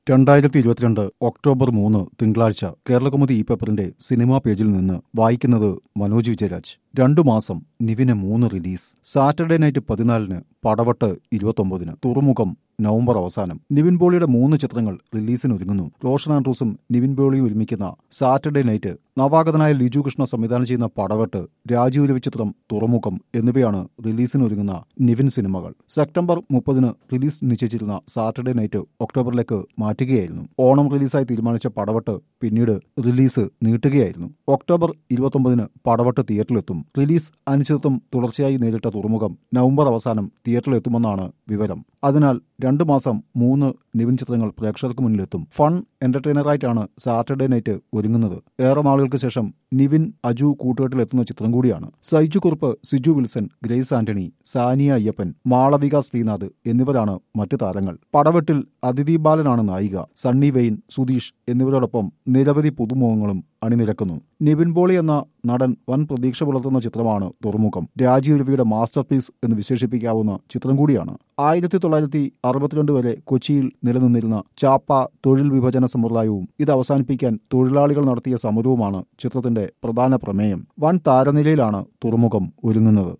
രണ്ടായിരത്തി ഇരുപത്തിരണ്ട് ഒക്ടോബർ മൂന്ന് തിങ്കളാഴ്ച കേരളകൗമുദി ഈ പേപ്പറിന്റെ സിനിമാ പേജിൽ നിന്ന് വായിക്കുന്നത് മനോജ് വിജയരാജ് രണ്ടു മാസം നിവിന് മൂന്ന് റിലീസ് സാറ്റർഡേ നൈറ്റ് പതിനാലിന് പടവട്ട് ഇരുപത്തൊമ്പതിന് തുറമുഖം നവംബർ അവസാനം നിവിൻ പോളിയുടെ മൂന്ന് ചിത്രങ്ങൾ റിലീസിന് ഒരുങ്ങുന്നു റോഷൻ ആൻഡ്രൂസും നിവിൻ പോളിയും ഒരുമിക്കുന്ന സാറ്റർഡേ നൈറ്റ് നവാഗതനായ ലിജു കൃഷ്ണ സംവിധാനം ചെയ്യുന്ന പടവട്ട് രാജീവ് രവിചിത്രം തുറമുഖം എന്നിവയാണ് റിലീസിന് ഒരുങ്ങുന്ന നിവിൻ സിനിമകൾ സെപ്റ്റംബർ മുപ്പതിന് റിലീസ് നിശ്ചയിച്ചിരുന്ന സാറ്റർഡേ നൈറ്റ് ഒക്ടോബറിലേക്ക് മാറ്റുകയായിരുന്നു ഓണം റിലീസായി തീരുമാനിച്ച പടവട്ട് പിന്നീട് റിലീസ് നീട്ടുകയായിരുന്നു ഒക്ടോബർ ഇരുപത്തൊമ്പതിന് പടവട്ട് തിയേറ്ററിലെത്തും റിലീസ് അനിശ്ചിതത്വം തുടർച്ചയായി നേരിട്ട തുറമുഖം നവംബർ അവസാനം തിയേറ്ററിലെത്തുമെന്നാണ് വിവരം അതിനാൽ രണ്ടു മാസം മൂന്ന് നിവിൻ ചിത്രങ്ങൾ പ്രേക്ഷകർക്ക് മുന്നിലെത്തും ഫൺ എന്റർടൈനറായിട്ടാണ് സാറ്റർഡേ നൈറ്റ് ഒരുങ്ങുന്നത് ഏറെ നാളുകൾക്ക് ശേഷം നിവിൻ അജു കൂട്ടുകെട്ടിലെത്തുന്ന ചിത്രം കൂടിയാണ് സൈജു കുറുപ്പ് സിജു വിൽസൺ ഗ്രേസ് ആന്റണി സാനിയ അയ്യപ്പൻ മാളവിക ശ്രീനാഥ് എന്നിവരാണ് മറ്റു താരങ്ങൾ പടവെട്ടിൽ അതിഥി ബാലനാണ് നായിക സണ്ണി വെയിൻ സുധീഷ് എന്നിവരോടൊപ്പം നിരവധി പുതുമുഖങ്ങളും അണിനിരക്കുന്നു നിവിൻ പോളി എന്ന നടൻ വൻ പ്രതീക്ഷ പുലർത്തുന്ന ചിത്രമാണ് തുറമുഖം രാജീവ് രവിയുടെ മാസ്റ്റർ പീസ് എന്ന് വിശേഷിപ്പിക്കാവുന്ന ചിത്രം കൂടിയാണ് ആയിരത്തി തൊള്ളായിരത്തി അറുപത്തിരണ്ട് വരെ കൊച്ചിയിൽ നിലനിന്നിരുന്ന ചാപ്പ തൊഴിൽ വിഭജന സമ്പ്രദായവും ഇത് അവസാനിപ്പിക്കാൻ തൊഴിലാളികൾ നടത്തിയ സമരവുമാണ് ചിത്രത്തിന്റെ പ്രധാന പ്രമേയം വൻ താരനിലയിലാണ് തുറമുഖം ഒരുങ്ങുന്നത്